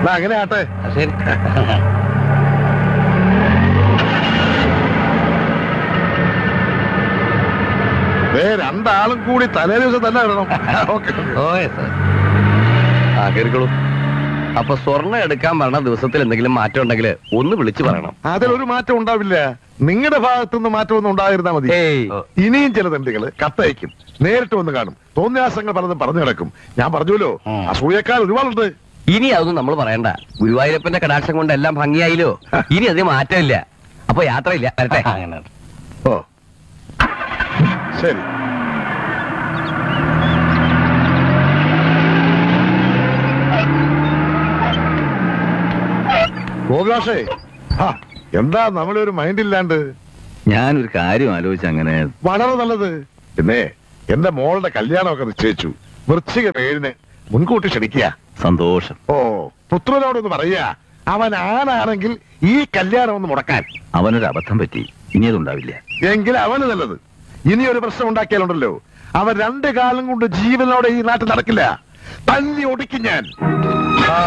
എന്നാ അങ്ങനെ ആട്ടെ ശരി ദേ രണ്ടാളും കൂടി തലേ ദിവസം തന്നെ ഇടണം ഓക്കെ ഓ സാർ ആ കേറിക്കോളൂ അപ്പൊ സ്വർണ്ണം എടുക്കാൻ പറഞ്ഞ ദിവസത്തിൽ എന്തെങ്കിലും മാറ്റം ഉണ്ടെങ്കിൽ ഒന്ന് വിളിച്ചു പറയണം അതിലൊരു മാറ്റം ഉണ്ടാവില്ല നിങ്ങളുടെ ഭാഗത്തുനിന്ന് മാറ്റമൊന്നും ഉണ്ടായിരുന്നാ മതി ഏയ് ഇനിയും ചില തണ്ടികള് കത്തയക്കും നേരിട്ട് വന്ന് കാണും തോന്നിയാസങ്ങൾ പലതും പറഞ്ഞു കിടക്കും ഞാൻ പറഞ്ഞല്ലോ ഉം. അസൂയക്കാർ ഒരുപാടുണ്ട് ഇനി അതൊന്നും നമ്മൾ പറയണ്ട ഗുരുവായൂരപ്പന്റെ കടാക്ഷം കൊണ്ട് എല്ലാം ഭംഗിയായില്ലോ ഇനി അതിന് മാറ്റമില്ല അപ്പൊ യാത്രയില്ല വരട്ടെ ഓ ശരി ഗോപിനാഷേ ആ എന്താ നമ്മളൊരു മൈൻഡ് ഇല്ലാണ്ട് ഞാനൊരു കാര്യം ആലോചിച്ച് അങ്ങനെ വളരെ നല്ലത് പിന്നെ എന്റെ മോളുടെ കല്യാണമൊക്കെ നിശ്ചയിച്ചു വൃശ്ചിക ഏഴിന് മുൻകൂട്ടി ക്ഷണിക്കുക സന്തോഷം ഓ പുത്രനോടൊന്ന് പറയാ അവൻ ആണാണെങ്കിൽ ഈ കല്യാണം ഒന്ന് മുടക്കാൻ അവനൊരു അബദ്ധം പറ്റി ഇനി അതുണ്ടാവില്ല എങ്കിൽ അവന് നല്ലത് ഇനി ഒരു പ്രശ്നം ഉണ്ടാക്കിയാലുണ്ടല്ലോ അവൻ രണ്ട് കാലം കൊണ്ട് ജീവനോടെ ഈ നാട്ടിൽ നടക്കില്ല തല്ലി ഒടിക്കും ഞാൻ